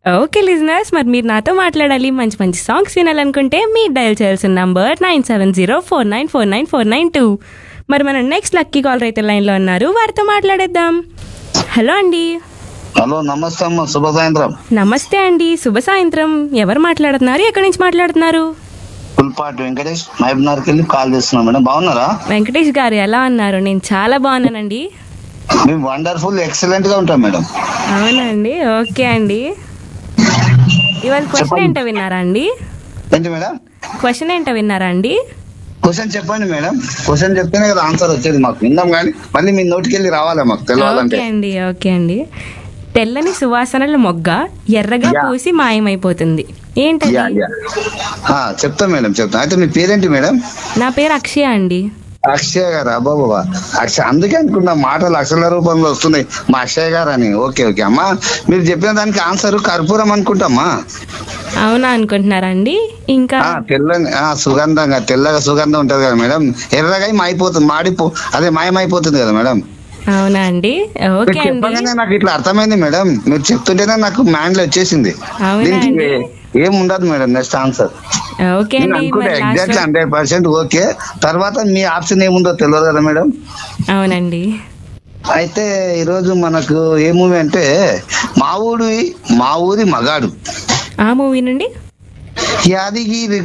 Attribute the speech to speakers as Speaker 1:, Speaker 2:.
Speaker 1: Okay listeners మరి మీరు నాతో మాట్లాడాలి మంచి మంచి సాంగ్స్ వినాలనుకుంటే మీరు డయల్ చేయాల్సిన number nine seven zero four nine four nine four nine two మరి మనం నెక్స్ట్ లక్కీ కాల్ రైతు లైన్లో ఉన్నారు వారితో మాట్లాడేద్దాం హలో అండి
Speaker 2: హలో నమస్తే అమ్మ శుభ సాయంత్రం
Speaker 1: నమస్తే అండి శుభ సాయంత్రం ఎవరు మాట్లాడుతున్నారు ఎక్కడి నుంచి మాట్లాడుతున్నారు
Speaker 2: పుల్పాటి వెంకటేష్ మహబూబ్నగర్కి వెళ్ళి కాల్ చేస్తున్నాం మేడం బాగున్నారా
Speaker 1: వెంకటేష్ గారు ఎలా ఉన్నారు నేను చాలా బాగున్నానండి
Speaker 2: మేము వండర్ఫుల్ ఎక్సలెంట్ గా ఉంటాం మేడం
Speaker 1: అవునండి ఓకే అండి ఇవాళ క్వశ్చన్ ఏంటో విన్నారా అండి
Speaker 2: ఏంటి మేడం
Speaker 1: క్వశ్చన్ ఏంటో విన్నారా అండి
Speaker 2: క్వశ్చన్ చెప్పండి మేడం క్వశ్చన్ చెప్తేనే కదా ఆన్సర్ వచ్చేది మాకు విన్నాం కానీ మళ్ళీ మీ నోటికి వెళ్ళి రావాలి మాకు తెలియాలంటే
Speaker 1: ఓకే అండి ఓకే అండి తెల్లని సువాసనల మొగ్గ ఎర్రగా
Speaker 2: యా.
Speaker 1: పూసి మాయమైపోతుంది ఏంటది
Speaker 2: యా, యా. ఆ, చెప్తా మేడం చెప్తా అయితే మీ పేరేంటి మేడం
Speaker 1: నా పేరు అక్షయ అండి
Speaker 2: అక్షయ్ గారు అబ్బాబా అక్షయ్ అందుకే అనుకున్నా మాటలు అక్షల రూపంలో వస్తున్నాయి మా అక్షయ్ గారు అని ఓకే ఓకే అమ్మా మీరు చెప్పిన దానికి ఆన్సర్ కర్పూరం అనుకుంటామా
Speaker 1: అవునా అనుకుంటున్నారా అండి ఇంకా
Speaker 2: ఆ, తెల్లని ఆ, సుగంధంగా తెల్లగా సుగంధం ఉంటది కదా మేడం ఎర్రగా మాయిపోతుంది మాడిపో అదే మాయమైపోతుంది కదా మేడం
Speaker 1: అవునా అండి
Speaker 2: మీరు
Speaker 1: ఓకే అండి
Speaker 2: చెప్పగానే నాకు ఇట్లా అర్థమైంది మేడం మీరు చెప్తుంటేనే నాకు మైండ్ లో వచ్చేసింది
Speaker 1: అవునా
Speaker 2: దీనికి
Speaker 1: అండి?
Speaker 2: ఏం ఉండదు మేడం నెక్స్ట్ ఆన్సర్
Speaker 1: ఓకే
Speaker 2: నేను
Speaker 1: అండి
Speaker 2: అనుకుంటే
Speaker 1: మరి
Speaker 2: exactly
Speaker 1: last-
Speaker 2: hundred percent okay తర్వాత మీ ఆప్షన్ ఏముందో తెలియదు కదా మేడం
Speaker 1: అవునండి
Speaker 2: అయితే ఈరోజు మనకు ఏ మూవీ అంటే మా ఊరి మా ఊరి మగాడు
Speaker 1: ఆ మూవీ నుండి
Speaker 2: యాదగిరి